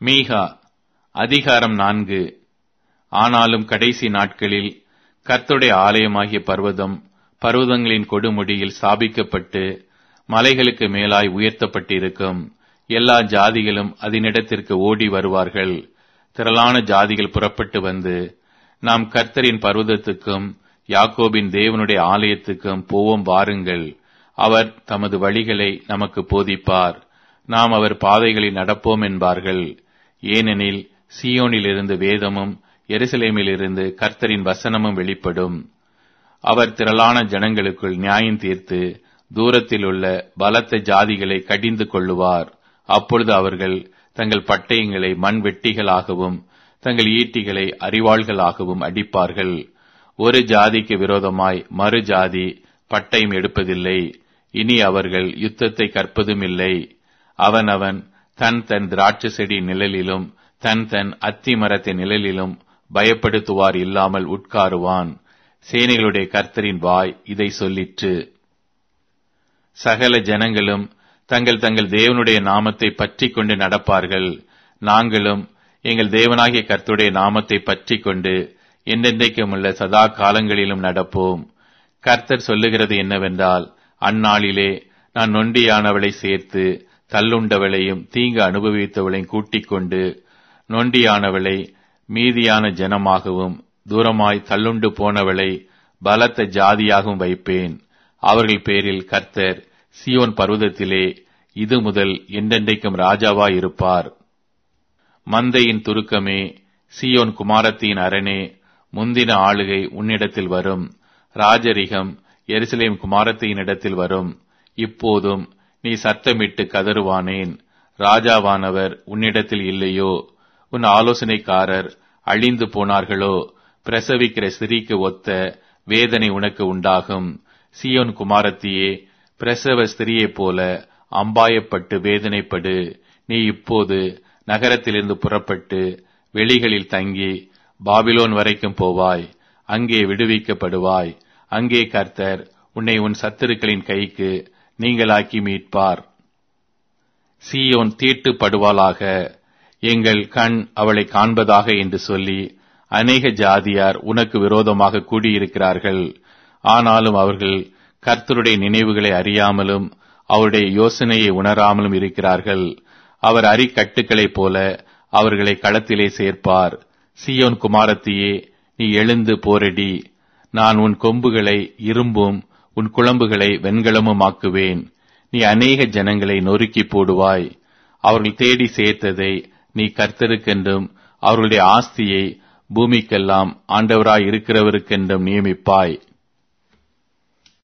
மீகா அதிகாரம் நான்கு ஆனாலும் கடைசி நாட்களில் கர்த்தருடைய ஆலயமாகிய பர்வதம் பர்வதங்களின் கொடுமுடியில் ஸ்தாபிக்கப்பட்டு மலைகளுக்கு மேலாய் உயர்த்தப்பட்டிருக்கும் எல்லா ஜாதிகளும் அதனிடத்திற்கு ஓடி வருவார்கள் திரளான ஜாதிகள் புறப்பட்டு வந்து நாம் கர்த்தரின் பர்வதத்துக்கும் யாக்கோபின் தேவனுடைய ஆலயத்துக்கும் போவோம் வாருங்கள் அவர் தமது வழிகளை நமக்கு போதிப்பார் நாம் அவர் பாதைகளில் நடப்போம் என்பார்கள் ஏனெனில் சியோனிலிருந்து வேதமும் எருசலேமிலிருந்து கர்த்தரின் வசனமும் வெளிப்படும் அவர் திரளான ஜனங்களுக்குள் நியாயம் தீர்த்து தூரத்தில் உள்ள பலத்த ஜாதிகளை கடிந்து கொள்ளுவார் அப்பொழுது அவர்கள் தங்கள் பட்டயங்களை மண் வெட்டிகளாகவும் தங்கள் ஈட்டிகளை அறிவாள்களாகவும் அடிப்பார்கள் ஒரு ஜாதிக்கு விரோதமாய் மறு ஜாதி பட்டயம் எடுப்பதில்லை இனி அவர்கள் யுத்தத்தை கற்பதும் இல்லை அவனவன் தன் தன் திராட்சை செடி நிழலிலும் தன் தன் அத்தி மரத்தின் நிழலிலும் பயப்படுத்துவார் இல்லாமல் உட்காருவான் சேனைகளுடைய கர்த்தரின் வாய் இதை சொல்லிற்று சகல ஜனங்களும் தங்கள் தங்கள் தேவனுடைய நாமத்தை பற்றி கொண்டு நடப்பார்கள் நாங்களும் எங்கள் தேவனாகிய கர்த்தருடைய நாமத்தை பற்றி கொண்டு என்றென்றைக்கும் உள்ள சதா காலங்களிலும் நடப்போம் கர்த்தர் சொல்லுகிறது என்னவென்றால் அந்நாளிலே நான் நொண்டியானவளை சேர்த்து தள்ளுண்டவளையும் தீங்கு அனுபவித்தவளையும் கூட்டிக் கொண்டு நொண்டியானவளை மீதியான ஜனமாகவும் தூரமாய் தள்ளுண்டு போனவளை பலத்த ஜாதியாகவும் வைப்பேன் அவர்கள் பேரில் கர்த்தர் சியோன் பர்வதத்திலே இது முதல் என்றென்றைக்கும் ராஜாவாய் இருப்பார் மந்தையின் துருக்கமே சியோன் குமாரத்தின் அரணே முந்தின ஆளுகை உன்னிடத்தில் வரும் ராஜரிகம் எருசலேம் குமாரத்தினிடத்தில் வரும் இப்போதும் நீ சத்தமிட்டு கதறுவானேன் ராஜாவானவர் உன்னிடத்தில் இல்லையோ உன் ஆலோசனைக்காரர் அழிந்து போனார்களோ பிரசவிக்கிற ஸ்திரீக்கு ஒத்த வேதனை உனக்கு உண்டாகும் சியோன் குமாரத்தியே பிரசவ ஸ்திரியைப் போல அம்பாயப்பட்டு வேதனைப்படு நீ இப்போது நகரத்திலிருந்து புறப்பட்டு வெளிகளில் தங்கி பாபிலோன் வரைக்கும் போவாய் அங்கே விடுவிக்கப்படுவாய் அங்கே கர்த்தர் உன்னை உன் சத்துருக்களின் கைக்கு நீங்களாக்கி மீட்பார் சீயோன் தீட்டுப்படுவாளாக எங்கள் கண் அவளை காண்பதாக என்று சொல்லி அநேக ஜாதியார் உனக்கு விரோதமாக கூடியிருக்கிறார்கள் ஆனாலும் அவர்கள் கர்த்தருடைய நினைவுகளை அறியாமலும் அவருடைய யோசனையை உணராமலும் இருக்கிறார்கள் அவர் அரிக்கட்டுகளைப் போல அவர்களை களத்திலே சேர்ப்பார் சியோன் குமாரத்தியே நீ எழுந்து போரடி நான் உன் கொம்புகளை இரும்பும் உன் குழம்புகளை வெண்கலமும் ஆக்குவேன் நீ அநேக ஜனங்களை நொறுக்கி போடுவாய் அவர்கள் தேடி சேர்த்ததை நீ கர்த்தருக்கென்றும் அவர்களுடைய ஆஸ்தியை பூமிக்கெல்லாம் ஆண்டவராய் இருக்கிறவருக்கென்றும் நியமிப்பாய்